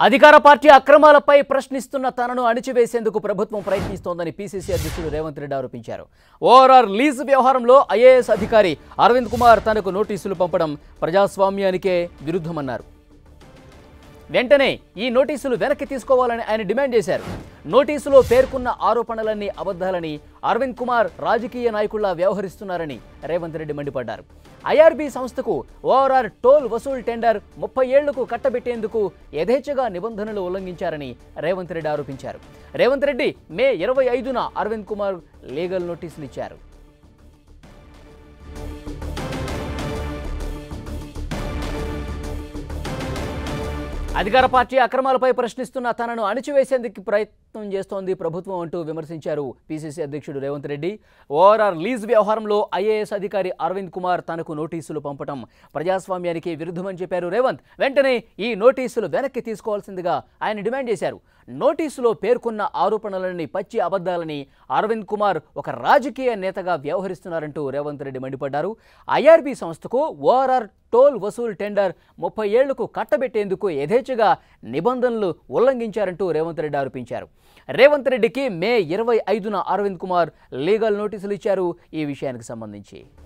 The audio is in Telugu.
అధికార పార్టీ అక్రమాలపై ప్రశ్నిస్తున్న తనను అణిచివేసేందుకు ప్రభుత్వం ప్రయత్నిస్తోందని పీసీసీ అధ్యక్షుడు రేవంత్ రెడ్డి ఆరోపించారు ఓఆర్ఆర్ లీజ్ వ్యవహారంలో ఐఏఎస్ అధికారి అరవింద్ కుమార్ తనకు నోటీసులు పంపడం ప్రజాస్వామ్యానికే విరుద్ధమన్నారు వెంటనే ఈ నోటీసులు వెనక్కి తీసుకోవాలని ఆయన డిమాండ్ చేశారు నోటీసులో పేర్కొన్న ఆరోపణలన్నీ అబద్ధాలని అరవింద్ కుమార్ రాజకీయ నాయకుల్లా వ్యవహరిస్తున్నారని రేవంత్ రెడ్డి మండిపడ్డారు ఐఆర్బీ సంస్థకు ఓఆర్ఆర్ టోల్ వసూల్ టెండర్ ముప్పై ఏళ్లకు కట్టబెట్టేందుకు యథేచ్ఛగా నిబంధనలు ఉల్లంఘించారని రేవంత్ రెడ్డి ఆరోపించారు రేవంత్ రెడ్డి మే ఇరవై ఐదున అరవింద్ కుమార్ లీగల్ నోటీసులు ఇచ్చారు అధికార పార్టీ అక్రమాలపై ప్రశ్నిస్తున్న తనను అణిచివేసేందుకు ప్రయత్నం చేస్తోంది ప్రభుత్వం అంటూ విమర్శించారు పీసీసీ అధ్యక్షుడు రేవంత్ రెడ్డి ఓఆర్ఆర్ లీజ్ వ్యవహారంలో ఐఏఎస్ అధికారి అరవింద్ కుమార్ తనకు నోటీసులు పంపటం ప్రజాస్వామ్యానికి విరుద్ధమని చెప్పారు రేవంత్ వెంటనే ఈ నోటీసులు వెనక్కి తీసుకోవాల్సిందిగా ఆయన డిమాండ్ చేశారు నోటీసులో పేర్కొన్న ఆరోపణలని పచ్చి అబద్ధాలని అరవింద్ కుమార్ ఒక రాజకీయ నేతగా వ్యవహరిస్తున్నారంటూ రేవంత్ రెడ్డి మండిపడ్డారు ఐఆర్బీ సంస్థకు ఓఆర్ఆర్ టోల్ వసూల్ టెండర్ ముప్పై ఏళ్లకు కట్టబెట్టేందుకు యథేచ్ఛగా నిబంధనలు ఉల్లంఘించారంటూ రేవంత్ రెడ్డి ఆరోపించారు రేవంత్ రెడ్డికి మే ఇరవై ఐదున అరవింద్ కుమార్ లీగల్ నోటీసులు ఇచ్చారు ఈ విషయానికి సంబంధించి